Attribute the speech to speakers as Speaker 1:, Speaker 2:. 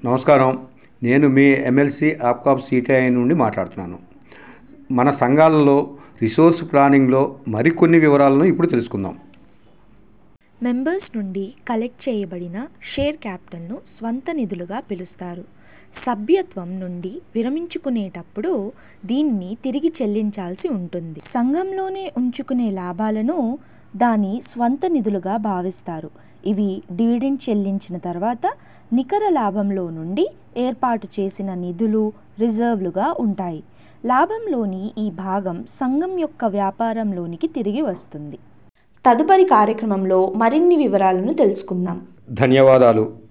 Speaker 1: నమస్కారం నేను మీ MLC APCOB CTI నుండి మాట్లాడుతున్నాను మన సంఘాలలో రిసోర్స్ ప్లానింగ్లో మరికొన్ని వివరాలను ఇప్పుడు తెలుసుకుందాం
Speaker 2: మెంబర్స్ నుండి కలెక్ట్ చేయబడిన షేర్ క్యాపిటల్ను స్వంత నిధులుగా పిలుస్తారు సభ్యత్వం నుండి విరమించుకునేటప్పుడు దీన్ని తిరిగి చెల్లించాల్సి ఉంటుంది సంఘంలోనే ఉంచుకునే లాభాలను దాని స్వంత నిధులుగా భావిస్తారు ఇవి డివిడెండ్ చెల్లించిన తర్వాత నికర లాభంలో నుండి ఏర్పాటు చేసిన నిధులు రిజర్వ్లుగా ఉంటాయి లాభంలోని ఈ భాగం సంఘం యొక్క వ్యాపారంలోనికి తిరిగి వస్తుంది తదుపరి కార్యక్రమంలో మరిన్ని వివరాలను తెలుసుకుందాం
Speaker 1: ధన్యవాదాలు